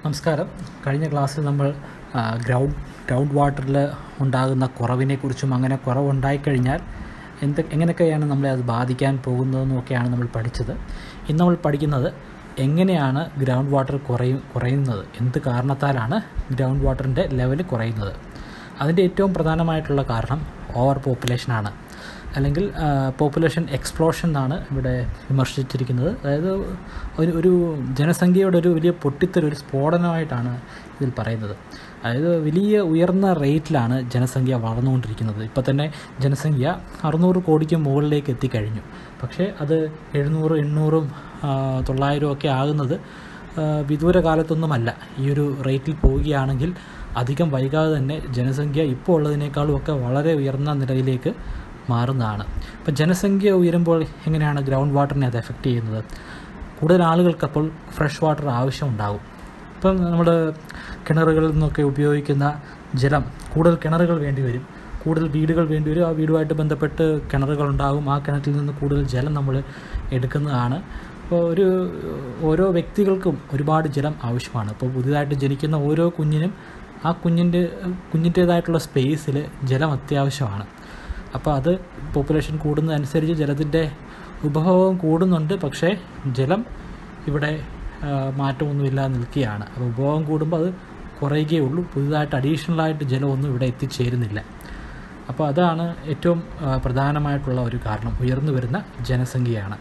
നമസ്കാരം കഴിഞ്ഞ ക്ലാസ്സിൽ നമ്മൾ ആ, ഗ്രൗണ്ട് ഗ്രൗണ്ട് വാട്ടറിൽ ഉണ്ടാകുന്ന കുറവിനെക്കുറിച്ചും അങ്ങനെ കുറവുണ്ടായിക്കഴിഞ്ഞാൽ എന്ത് എങ്ങനെയൊക്കെയാണ് നമ്മളെ അത് ബാധിക്കാൻ പോകുന്നതെന്നൊക്കെയാണ് നമ്മൾ പഠിച്ചത് ഇന്ന് നമ്മൾ പഠിക്കുന്നത് എങ്ങനെയാണ് ഗ്രൗണ്ട് വാട്ടർ കുറയും കുറയുന്നത് എന്ത് കാരണത്താലാണ് ഗ്രൗണ്ട് വാട്ടറിൻ്റെ ലെവൽ കുറയുന്നത് അതിൻ്റെ ഏറ്റവും പ്രധാനമായിട്ടുള്ള കാരണം ഓവർ പോപ്പുലേഷനാണ് അല്ലെങ്കിൽ പോപ്പുലേഷൻ എക്സ്പ്ലോഷൻ എന്നാണ് ഇവിടെ വിമർശിച്ചിരിക്കുന്നത് അതായത് ഒരു ഒരു ജനസംഖ്യയുടെ ഒരു വലിയ പൊട്ടിത്തെറി ഒരു സ്ഫോടനമായിട്ടാണ് ഇതിൽ പറയുന്നത് അതായത് വലിയ ഉയർന്ന റേറ്റിലാണ് ജനസംഖ്യ വളർന്നുകൊണ്ടിരിക്കുന്നത് ഇപ്പോൾ തന്നെ ജനസംഖ്യ അറുന്നൂറ് കോടിക്ക് മുകളിലേക്ക് എത്തിക്കഴിഞ്ഞു പക്ഷേ അത് എഴുന്നൂറ് എണ്ണൂറും ആ, തൊള്ളായിരവും ഒക്കെ ആകുന്നത് ആ, വിദൂര കാലത്തൊന്നുമല്ല ഈ ഒരു റേറ്റിൽ പോവുകയാണെങ്കിൽ അധികം വൈകാതെ തന്നെ ജനസംഖ്യ ഇപ്പോൾ ഉള്ളതിനേക്കാളും ഒക്കെ വളരെ ഉയർന്ന നിലയിലേക്ക് മാറുന്നതാണ് ഇപ്പം ജനസംഖ്യ ഉയരുമ്പോൾ എങ്ങനെയാണ് ഗ്രൗണ്ട് വാട്ടറിനെ അത് എഫക്റ്റ് ചെയ്യുന്നത് കൂടുതൽ ആളുകൾക്ക് അപ്പോൾ ഫ്രഷ് വാട്ടർ ആവശ്യമുണ്ടാകും ഇപ്പം നമ്മൾ കിണറുകളിൽ നിന്നൊക്കെ ഉപയോഗിക്കുന്ന ജലം കൂടുതൽ കിണറുകൾ വേണ്ടി വരും കൂടുതൽ വീടുകൾ വേണ്ടി വരും ആ വീടുമായിട്ട് ബന്ധപ്പെട്ട് കിണറുകൾ ഉണ്ടാകും ആ കിണറ്റിൽ നിന്ന് കൂടുതൽ ജലം നമ്മൾ എടുക്കുന്നതാണ് അപ്പോൾ ഒരു ഓരോ വ്യക്തികൾക്കും ഒരുപാട് ജലം ആവശ്യമാണ് ഇപ്പോൾ പുതിയതായിട്ട് ജനിക്കുന്ന ഓരോ കുഞ്ഞിനും ആ കുഞ്ഞിൻ്റെ കുഞ്ഞിൻ്റേതായിട്ടുള്ള സ്പേസിൽ ജലം അത്യാവശ്യമാണ് അപ്പോൾ അത് പോപ്പുലേഷൻ കൂടുന്നതനുസരിച്ച് ജലത്തിൻ്റെ ഉപഭോഗം കൂടുന്നുണ്ട് പക്ഷേ ജലം ഇവിടെ ആ, മാറ്റമൊന്നുമില്ലാതെ നിൽക്കുകയാണ് അപ്പോൾ ഉപഭോഗം കൂടുമ്പോൾ അത് കുറയുകയുള്ളൂ പുതുതായിട്ട് അഡീഷണലായിട്ട് ജലമൊന്നും ഇവിടെ എത്തിച്ചേരുന്നില്ല അപ്പോൾ അതാണ് ഏറ്റവും ആ, പ്രധാനമായിട്ടുള്ള ഒരു കാരണം ഉയർന്നു വരുന്ന ജനസംഖ്യയാണ്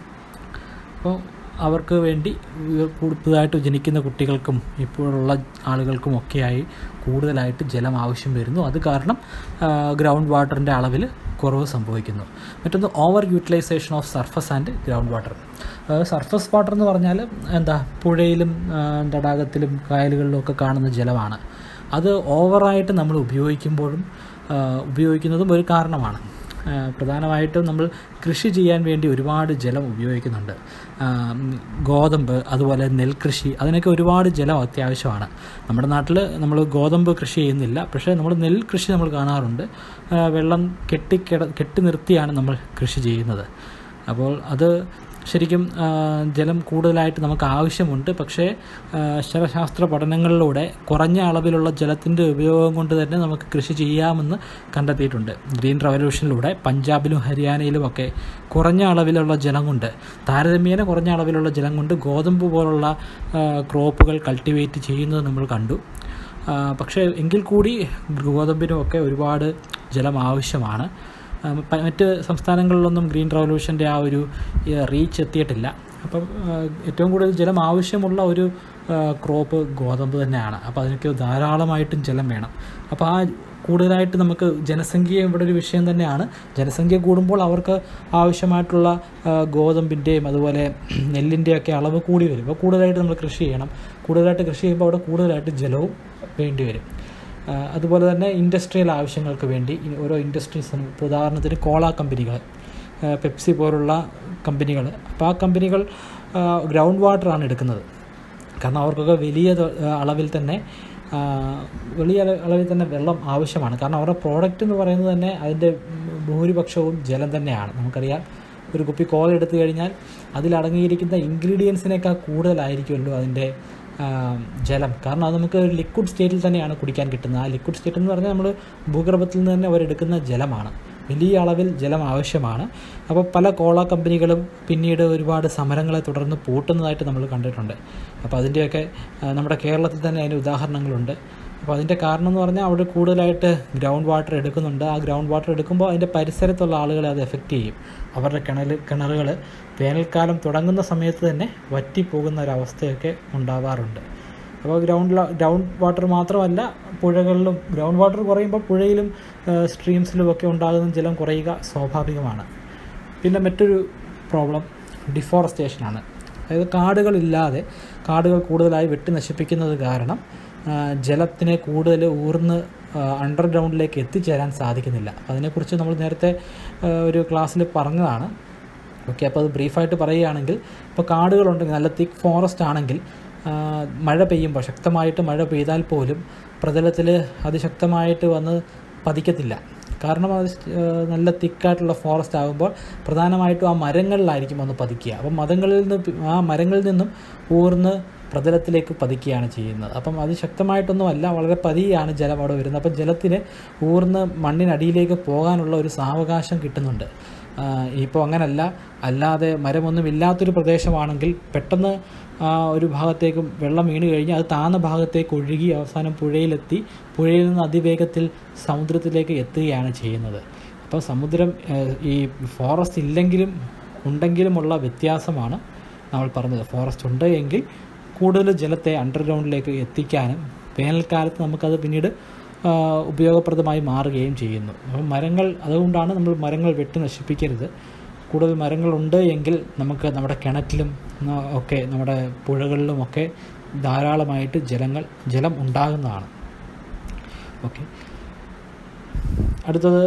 അപ്പോൾ അവർക്ക് വേണ്ടി ഉയ- കൂടു- പുതുതായിട്ട് ജനിക്കുന്ന കുട്ടികൾക്കും ഇപ്പോഴുള്ള ആളുകൾക്കും ഒക്കെയായി കൂടുതലായിട്ട് ജലം ആവശ്യം വരുന്നു അത് കാരണം ഗ്രൗണ്ട് വാട്ടറിൻ്റെ അളവിൽ കുറവ് സംഭവിക്കുന്നു മറ്റൊന്ന് over utilization of surface and ground water surface water എന്ന് പറഞ്ഞാൽ എന്താ പുഴയിലും ആ, തടാകത്തിലും കായലുകളിലും ഒക്കെ കാണുന്ന ജലമാണ് അത് ഓവറായിട്ട് നമ്മൾ ഉപയോഗിക്കുമ്പോഴും ആ, ഉപയോഗിക്കുന്നതും ഒരു കാരണമാണ് ആ, പ്രധാനമായിട്ടും നമ്മൾ കൃഷി ചെയ്യാൻ വേണ്ടി ഒരുപാട് ജലം ഉപയോഗിക്കുന്നുണ്ട് ആ, ഉം, ഗോതമ്പ് അതുപോലെ നെൽകൃഷി അതിനൊക്കെ ഒരുപാട് ജലം അത്യാവശ്യമാണ് നമ്മുടെ നാട്ടിൽ നമ്മൾ ഗോതമ്പ് കൃഷി ചെയ്യുന്നില്ല പക്ഷേ നമ്മൾ നെൽകൃഷി നമ്മൾ കാണാറുണ്ട് ആ, വെള്ളം കെട്ടിക്കിട കെട്ടി നിർത്തിയാണ് നമ്മൾ കൃഷി ചെയ്യുന്നത് അപ്പോൾ അത് ശരിക്കും ആ, ജലം കൂടുതലായിട്ട് നമുക്ക് ആവശ്യമുണ്ട് പക്ഷേ ആ, ശരശാസ്ത്ര പഠനങ്ങളിലൂടെ കുറഞ്ഞ അളവിലുള്ള ജലത്തിൻ്റെ ഉപയോഗം കൊണ്ട് തന്നെ നമുക്ക് കൃഷി ചെയ്യാമെന്ന് കണ്ടെത്തിയിട്ടുണ്ട് ഗ്രീൻ റവല്യൂഷനിലൂടെ പഞ്ചാബിലും ഹരിയാനയിലും ഒക്കെ കുറഞ്ഞ അളവിലുള്ള ജലം കൊണ്ട് താരതമ്യേന കുറഞ്ഞ അളവിലുള്ള ജലം കൊണ്ട് ഗോതമ്പ് പോലുള്ള ആ, ക്രോപ്പുകൾ കൾട്ടിവേറ്റ് ചെയ്യുന്നത് നമ്മൾ കണ്ടു ആ, പക്ഷേ എങ്കിൽ കൂടി ഗോതമ്പിനുമൊക്കെ ഒരുപാട് ജലം ആവശ്യമാണ് ആ, പ- മറ്റ് സംസ്ഥാനങ്ങളിലൊന്നും ഗ്രീൻ റവല്യൂഷൻ്റെ ആ ഒരു റീച്ച് എത്തിയിട്ടില്ല അപ്പം ആ, ഏറ്റവും കൂടുതൽ ജലം ആവശ്യമുള്ള ഒരു ആ, ക്രോപ്പ് ഗോതമ്പ് തന്നെയാണ് അപ്പോൾ അതിനൊക്കെ ധാരാളമായിട്ടും ജലം വേണം അപ്പോൾ ആ കൂടുതലായിട്ട് നമുക്ക് ജനസംഖ്യ ഇവിടെ ഒരു വിഷയം തന്നെയാണ് ജനസംഖ്യ കൂടുമ്പോൾ അവർക്ക് ആവശ്യമായിട്ടുള്ള ആ, ഗോതമ്പിൻ്റെയും അതുപോലെ നെല്ലിൻ്റെയൊക്കെ അളവ് കൂടി വരും അപ്പോൾ കൂടുതലായിട്ട് നമ്മൾ കൃഷി ചെയ്യണം കൂടുതലായിട്ട് കൃഷി ചെയ്യുമ്പോൾ അവിടെ കൂടുതലായിട്ട് ജലവും വേണ്ടി വരും ആ, അതുപോലെ തന്നെ ഇൻഡസ്ട്രിയൽ ആവശ്യങ്ങൾക്ക് വേണ്ടി ഈ ഓരോ ഇൻഡസ്ട്രീസും ഇപ്പോൾ ഉദാഹരണത്തിന് കോള കമ്പനികൾ ആ, പെപ്സി പോലുള്ള കമ്പനികൾ അപ്പോൾ ആ കമ്പനികൾ ആ, ഗ്രൗണ്ട് വാട്ടറാണ് എടുക്കുന്നത് കാരണം അവർക്കൊക്കെ വലിയ ത- അളവിൽ തന്നെ ആ, വലിയ അള- അളവിൽ തന്നെ വെള്ളം ആവശ്യമാണ് കാരണം അവരുടെ പ്രോഡക്റ്റ് എന്ന് പറയുന്നത് തന്നെ അതിൻ്റെ ഭൂരിപക്ഷവും ജലം തന്നെയാണ് നമുക്കറിയാം ഒരു കുപ്പി കോല എടുത്തു കഴിഞ്ഞാൽ അതിലടങ്ങിയിരിക്കുന്ന ഇൻഗ്രീഡിയൻസിനേക്കാൾ കൂടുതലായിരിക്കുമല്ലോ അതിൻ്റെ ആ, ജലം കാരണം അത് നമുക്ക് ഒരു ലിക്വിഡ് സ്റ്റേറ്റിൽ തന്നെയാണ് കുടിക്കാൻ കിട്ടുന്നത് ആ ലിക്വിഡ് സ്റ്റേറ്റ് എന്ന് പറഞ്ഞാൽ നമ്മൾ ഭൂഗർഭത്തിൽ നിന്ന് തന്നെ അവരെടുക്കുന്ന ജലമാണ് വലിയ അളവിൽ ജലം ആവശ്യമാണ് അപ്പോൾ പല കോള കമ്പനികളും പിന്നീട് ഒരുപാട് സമരങ്ങളെ തുടർന്ന് പൂട്ടുന്നതായിട്ട് നമ്മൾ കണ്ടിട്ടുണ്ട് അപ്പോൾ അതിൻ്റെയൊക്കെ ആ, നമ്മുടെ കേരളത്തിൽ തന്നെ അതിന് ഉദാഹരണങ്ങളുണ്ട് അപ്പോൾ അതിൻ്റെ കാരണം എന്ന് പറഞ്ഞാൽ അവിടെ കൂടുതലായിട്ട് ഗ്രൗണ്ട് വാട്ടർ എടുക്കുന്നുണ്ട് ആ ഗ്രൗണ്ട് വാട്ടർ എടുക്കുമ്പോൾ അതിൻ്റെ പരിസരത്തുള്ള ആളുകളെ അത് എഫക്റ്റ് ചെയ്യും അവരുടെ കിണർ കിണറുകൾ വേനൽക്കാലം തുടങ്ങുന്ന സമയത്ത് തന്നെ വറ്റിപ്പോകുന്ന ഒരവസ്ഥയൊക്കെ ഉണ്ടാവാറുണ്ട് അപ്പോൾ ഗ്രൗണ്ട് ഗ്രൗണ്ട് വാട്ടർ മാത്രമല്ല പുഴകളിലും ഗ്രൗണ്ട് വാട്ടർ കുറയുമ്പോൾ പുഴയിലും സ്ട്രീംസിലും ഒക്കെ ഉണ്ടാകുന്ന ജലം കുറയുക സ്വാഭാവികമാണ് പിന്നെ മറ്റൊരു പ്രോബ്ലം ഡിഫോറസ്റ്റേഷനാണ് അതായത് കാടുകളില്ലാതെ കാടുകൾ കൂടുതലായി വെട്ടി നശിപ്പിക്കുന്നത് കാരണം ആ, ജലത്തിനെ കൂടുതൽ ഊർന്ന് അണ്ടർഗ്രൗണ്ടിലേക്ക് എത്തിച്ചേരാൻ സാധിക്കുന്നില്ല അപ്പോൾ അതിനെക്കുറിച്ച് നമ്മൾ നേരത്തെ ആ, ഒരു ക്ലാസ്സിൽ പറഞ്ഞതാണ് ഓക്കെ അപ്പോൾ അത് ബ്രീഫായിട്ട് പറയുകയാണെങ്കിൽ ഇപ്പോൾ കാടുകളുണ്ടെങ്കിൽ നല്ല തിക്ക് ഫോറസ്റ്റ് ആണെങ്കിൽ ആ, മഴ പെയ്യുമ്പോൾ ശക്തമായിട്ട് മഴ പെയ്താൽ പോലും പ്രതലത്തിൽ അതിശക്തമായിട്ട് വന്ന് പതിക്കത്തില്ല കാരണം അത് ആ, നല്ല തിക്കായിട്ടുള്ള ഫോറസ്റ്റ് ആകുമ്പോൾ പ്രധാനമായിട്ടും ആ മരങ്ങളിലായിരിക്കും വന്ന് പതിക്കുക അപ്പം മരങ്ങളിൽ നിന്ന് പി- ആ മരങ്ങളിൽ നിന്നും ഊർന്ന് പ്രതലത്തിലേക്ക് പതിക്കുകയാണ് ചെയ്യുന്നത് അപ്പം അതിശക്തമായിട്ടൊന്നും അല്ല വളരെ പതിയാണ് ജലം അവിടെ വരുന്നത് അപ്പം ജലത്തിന് ഊർന്ന് മണ്ണിനടിയിലേക്ക് പോകാനുള്ള ഒരു സാവകാശം കിട്ടുന്നുണ്ട് ഇപ്പോൾ അങ്ങനല്ല അല്ലാതെ മരമൊന്നും ഇല്ലാത്തൊരു പ്രദേശമാണെങ്കിൽ പെട്ടെന്ന് ആ ഒരു ഭാഗത്തേക്ക് വെള്ളം വീണ് കഴിഞ്ഞ് അത് താന്ന ഭാഗത്തേക്ക് ഒഴുകി അവസാനം പുഴയിലെത്തി പുഴയിൽ നിന്ന് അതിവേഗത്തിൽ സമുദ്രത്തിലേക്ക് എത്തുകയാണ് ചെയ്യുന്നത് അപ്പോൾ സമുദ്രം ഏഹ്, ഈ ഫോറസ്റ്റ് ഇല്ലെങ്കിലും ഉണ്ടെങ്കിലുമുള്ള വ്യത്യാസമാണ് നമ്മൾ പറഞ്ഞത് ഫോറസ്റ്റ് ഉണ്ട് എങ്കിൽ കൂടുതൽ ജലത്തെ അണ്ടർഗ്രൗണ്ടിലേക്ക് എത്തിക്കാനും വേനൽക്കാലത്ത് നമുക്കത് പിന്നീട് ആ, ഉപയോഗപ്രദമായി മാറുകയും ചെയ്യുന്നു അപ്പം മരങ്ങൾ അതുകൊണ്ടാണ് നമ്മൾ മരങ്ങൾ വെട്ടി നശിപ്പിക്കരുത് കൂടുതൽ മരങ്ങളുണ്ട് എങ്കിൽ നമുക്ക് നമ്മുടെ കിണറ്റിലും ആ, ഒക്കെ നമ്മുടെ പുഴകളിലുമൊക്കെ ധാരാളമായിട്ട് ജലങ്ങൾ ജലം ഉണ്ടാകുന്നതാണ് ഓക്കെ അടുത്തത്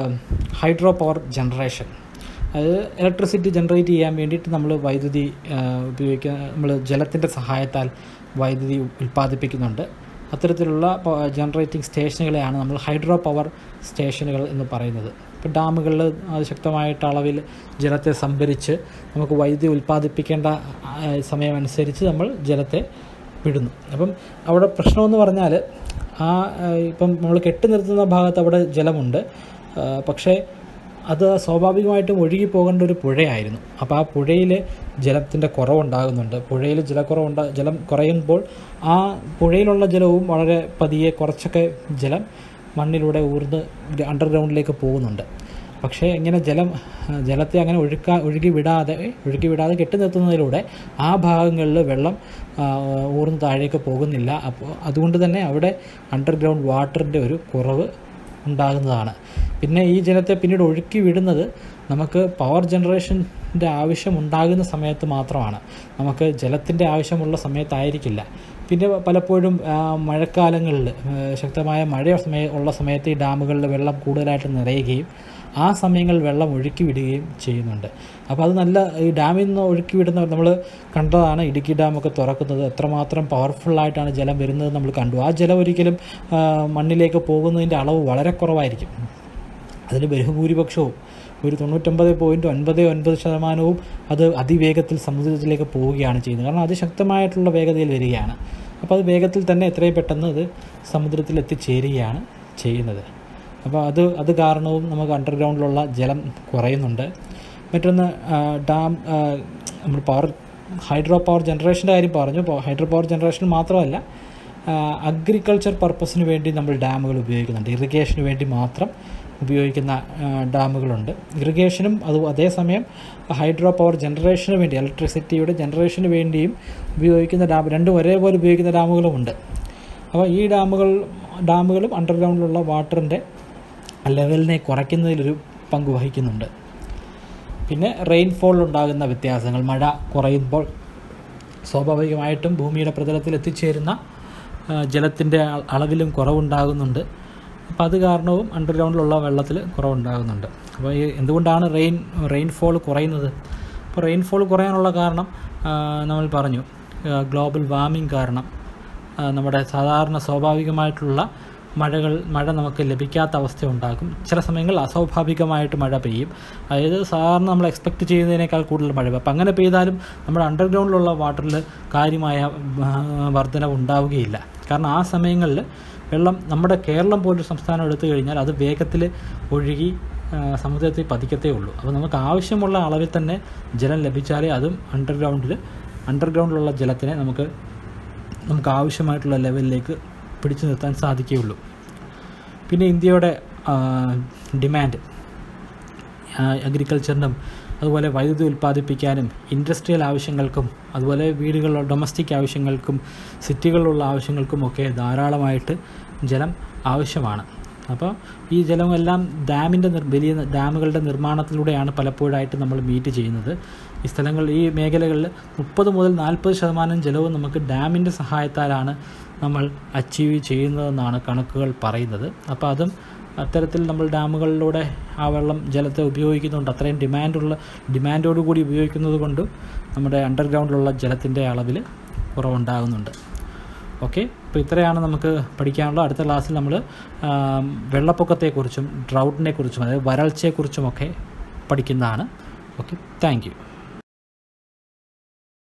ഹൈഡ്രോ പവർ ജനറേഷൻ അത് ഇലക്ട്രിസിറ്റി ജനറേറ്റ് ചെയ്യാൻ വേണ്ടിയിട്ട് നമ്മൾ വൈദ്യുതി ഉപയോഗിക്കുക നമ്മൾ ജലത്തിൻ്റെ സഹായത്താൽ വൈദ്യുതി ഉൽപ്പാദിപ്പിക്കുന്നുണ്ട് അത്തരത്തിലുള്ള ജനറേറ്റിംഗ് സ്റ്റേഷനുകളെയാണ് നമ്മൾ ഹൈഡ്രോ പവർ സ്റ്റേഷനുകൾ എന്ന് പറയുന്നത് ഇപ്പോൾ ഡാമുകളിൽ ശക്തമായിട്ട് അളവിൽ ജലത്തെ സംഭരിച്ച് നമുക്ക് വൈദ്യുതി ഉൽപ്പാദിപ്പിക്കേണ്ട ആ, സമയമനുസരിച്ച് നമ്മൾ ജലത്തെ വിടുന്നു അപ്പം അവിടെ പ്രശ്നമെന്ന് പറഞ്ഞാൽ ആ ആ, ഇപ്പം നമ്മൾ കെട്ടി നിർത്തുന്ന ഭാഗത്ത് അവിടെ ജലമുണ്ട് ആ, പക്ഷേ അത് സ്വാഭാവികമായിട്ടും ഒഴുകി പോകേണ്ട ഒരു പുഴയായിരുന്നു അപ്പോൾ ആ പുഴയിൽ ജലത്തിൻ്റെ കുറവുണ്ടാകുന്നുണ്ട് പുഴയിൽ ജലക്കുറവുണ്ട ജലം കുറയുമ്പോൾ ആ പുഴയിലുള്ള ജലവും വളരെ പതിയെ കുറച്ചൊക്കെ ജലം മണ്ണിലൂടെ ഊർന്ന് അണ്ടർഗ്രൗണ്ടിലേക്ക് പോകുന്നുണ്ട് പക്ഷേ ഇങ്ങനെ ജലം ജലത്തെ അങ്ങനെ ഒഴുക്കാ ഒഴുകി വിടാതെ ഒഴുകി വിടാതെ കെട്ടി നിർത്തുന്നതിലൂടെ ആ ഭാഗങ്ങളിൽ വെള്ളം ആ, ഊർന്ന് താഴേക്ക് പോകുന്നില്ല അപ്പോൾ അതുകൊണ്ട് തന്നെ അവിടെ അണ്ടർഗ്രൗണ്ട് വാട്ടറിൻ്റെ ഒരു കുറവ് ഉണ്ടാകുന്നതാണ് പിന്നെ ഈ ജലത്തെ പിന്നീട് ഒഴുക്കി വിടുന്നത് നമുക്ക് പവർ ജനറേഷൻ്റെ ആവശ്യം ഉണ്ടാകുന്ന സമയത്ത് മാത്രമാണ് നമുക്ക് ജലത്തിൻ്റെ ആവശ്യമുള്ള സമയത്തായിരിക്കില്ല പിന്നെ പലപ്പോഴും ആ, മഴക്കാലങ്ങളിൽ ആ, ശക്തമായ മഴ സമയ ഉള്ള സമയത്ത് ഈ ഡാമുകളിൽ വെള്ളം കൂടുതലായിട്ട് നിറയുകയും ആ സമയങ്ങളിൽ വെള്ളം ഒഴുക്കി വിടുകയും ചെയ്യുന്നുണ്ട് അപ്പോൾ അത് നല്ല ഈ ഡാമിൽ നിന്ന് ഒഴുക്കി വിടുന്ന നമ്മൾ കണ്ടതാണ് ഇടുക്കി ഡാമൊക്കെ തുറക്കുന്നത് എത്രമാത്രം പവർഫുള്ളായിട്ടാണ് ജലം വരുന്നത് നമ്മൾ കണ്ടു ആ ജലം ഒരിക്കലും ആ, മണ്ണിലേക്ക് പോകുന്നതിൻ്റെ അളവ് വളരെ കുറവായിരിക്കും അതിൽ ബഹുഭൂരിപക്ഷവും ഒരു തൊണ്ണൂറ്റൊമ്പത് പോയിൻറ്റ് ഒൻപത് ഒൻപത് ശതമാനവും അത് അതിവേഗത്തിൽ സമുദ്രത്തിലേക്ക് പോവുകയാണ് ചെയ്യുന്നത് കാരണം അതിശക്തമായിട്ടുള്ള വേഗതയിൽ വരികയാണ് അപ്പോൾ അത് വേഗത്തിൽ തന്നെ എത്രയും പെട്ടെന്ന് അത് സമുദ്രത്തിൽ എത്തിച്ചേരുകയാണ് ചെയ്യുന്നത് അപ്പോൾ അത് അത് കാരണവും നമുക്ക് അണ്ടർഗ്രൗണ്ടിലുള്ള ജലം കുറയുന്നുണ്ട് മറ്റൊന്ന് ആ, ഡാം ആ, നമ്മൾ പവർ ഹൈഡ്രോ പവർ ജനറേഷൻ്റെ കാര്യം പറഞ്ഞു ഹൈഡ്രോ പവർ ജനറേഷൻ മാത്രമല്ല അഗ്രികൾച്ചർ പർപ്പസിന് വേണ്ടി നമ്മൾ ഡാമുകൾ ഉപയോഗിക്കുന്നുണ്ട് ഇറിഗേഷന് വേണ്ടി മാത്രം ഉപയോഗിക്കുന്ന ആ, ഡാമുകളുണ്ട് ഇറിഗേഷനും അത് അതേസമയം ഹൈഡ്രോ പവർ ജനറേഷന് വേണ്ടി ഇലക്ട്രിസിറ്റിയുടെ ജനറേഷന് വേണ്ടിയും ഉപയോഗിക്കുന്ന ഡാം രണ്ടും ഒരേപോലെ ഉപയോഗിക്കുന്ന ഡാമുകളുമുണ്ട് അപ്പോൾ ഈ ഡാമുകൾ ഡാമുകളും അണ്ടർഗ്രൗണ്ടിലുള്ള വാട്ടറിൻ്റെ ലെവലിനെ കുറയ്ക്കുന്നതിലൊരു പങ്ക് വഹിക്കുന്നുണ്ട് പിന്നെ റെയിൻഫോൾ ഉണ്ടാകുന്ന വ്യത്യാസങ്ങൾ മഴ കുറയുമ്പോൾ സ്വാഭാവികമായിട്ടും ഭൂമിയുടെ പ്രതലത്തിൽ എത്തിച്ചേരുന്ന ജലത്തിൻ്റെ അളവിലും കുറവുണ്ടാകുന്നുണ്ട് അപ്പോൾ അത് കാരണവും അണ്ടർഗ്രൗണ്ടിലുള്ള വെള്ളത്തിൽ കുറവുണ്ടാകുന്നുണ്ട് അപ്പോൾ ഈ എന്തുകൊണ്ടാണ് റെയിൻ റെയിൻഫോൾ കുറയുന്നത് അപ്പോൾ റെയിൻഫോൾ കുറയാനുള്ള കാരണം ആ, നമ്മൾ പറഞ്ഞു ഗ്ലോബൽ വാർമിംഗ് കാരണം ആ, നമ്മുടെ സാധാരണ സ്വാഭാവികമായിട്ടുള്ള മഴകൾ മഴ നമുക്ക് ലഭിക്കാത്ത അവസ്ഥ ഉണ്ടാക്കും ചില സമയങ്ങളിൽ അസ്വാഭാവികമായിട്ട് മഴ പെയ്യും അതായത് സാധാരണ നമ്മൾ എക്സ്പെക്റ്റ് ചെയ്യുന്നതിനേക്കാൾ കൂടുതൽ മഴ പെയ്യും അപ്പം അങ്ങനെ പെയ്താലും നമ്മുടെ അണ്ടർഗ്രൗണ്ടിലുള്ള വാട്ടറിൽ കാര്യമായ ആ, വർധനവ് ഉണ്ടാവുകയില്ല കാരണം ആ സമയങ്ങളിൽ വെള്ളം നമ്മുടെ കേരളം പോലൊരു സംസ്ഥാനം എടുത്തു കഴിഞ്ഞാൽ അത് വേഗത്തിൽ ഒഴുകി ആ, സമുദ്രത്തിൽ പതിക്കത്തേ ഉള്ളൂ അപ്പോൾ നമുക്ക് ആവശ്യമുള്ള അളവിൽ തന്നെ ജലം ലഭിച്ചാലേ അതും അണ്ടർഗ്രൗണ്ടിൽ അണ്ടർഗ്രൗണ്ടിലുള്ള ജലത്തിനെ നമുക്ക് നമുക്ക് ആവശ്യമായിട്ടുള്ള ലെവലിലേക്ക് പിടിച്ചു നിർത്താൻ സാധിക്കുകയുള്ളൂ പിന്നെ ഇന്ത്യയുടെ ഡിമാൻഡ് അഗ്രികൾച്ചറിനും അതുപോലെ വൈദ്യുതി ഉൽപ്പാദിപ്പിക്കാനും ഇൻഡസ്ട്രിയൽ ആവശ്യങ്ങൾക്കും അതുപോലെ വീടുകളിലുള്ള ഡൊമസ്റ്റിക് ആവശ്യങ്ങൾക്കും സിറ്റികളിലുള്ള ആവശ്യങ്ങൾക്കുമൊക്കെ ധാരാളമായിട്ട് ജലം ആവശ്യമാണ് അപ്പോൾ ഈ ജലമെല്ലാം ഡാമിൻ്റെ നിർ വലിയ ഡാമുകളുടെ നിർമ്മാണത്തിലൂടെയാണ് പലപ്പോഴായിട്ട് നമ്മൾ മീറ്റ് ചെയ്യുന്നത് ഈ സ്ഥലങ്ങൾ ഈ മേഖലകളിൽ മുപ്പത് മുതൽ നാൽപ്പത് ശതമാനം ജലവും നമുക്ക് ഡാമിൻ്റെ സഹായത്താലാണ് നമ്മൾ അച്ചീവ് ചെയ്യുന്നതെന്നാണ് കണക്കുകൾ പറയുന്നത് അപ്പോൾ അതും അത്തരത്തിൽ നമ്മൾ ഡാമുകളിലൂടെ ആ വെള്ളം ജലത്തെ ഉപയോഗിക്കുന്നുണ്ട് അത്രയും ഡിമാൻഡുള്ള ഡിമാൻഡോടുകൂടി ഉപയോഗിക്കുന്നത് കൊണ്ട് നമ്മുടെ അണ്ടർഗ്രൗണ്ടിലുള്ള ജലത്തിൻ്റെ അളവിൽ കുറവുണ്ടാകുന്നുണ്ട് ഓക്കെ അപ്പോൾ ഇത്രയാണ് നമുക്ക് പഠിക്കാനുള്ളത് അടുത്ത ക്ലാസ്സിൽ നമ്മൾ വെള്ളപ്പൊക്കത്തെക്കുറിച്ചും ഡ്രൗട്ടിനെ കുറിച്ചും അതായത് വരൾച്ചയെക്കുറിച്ചുമൊക്കെ പഠിക്കുന്നതാണ് ഓക്കെ താങ്ക് യു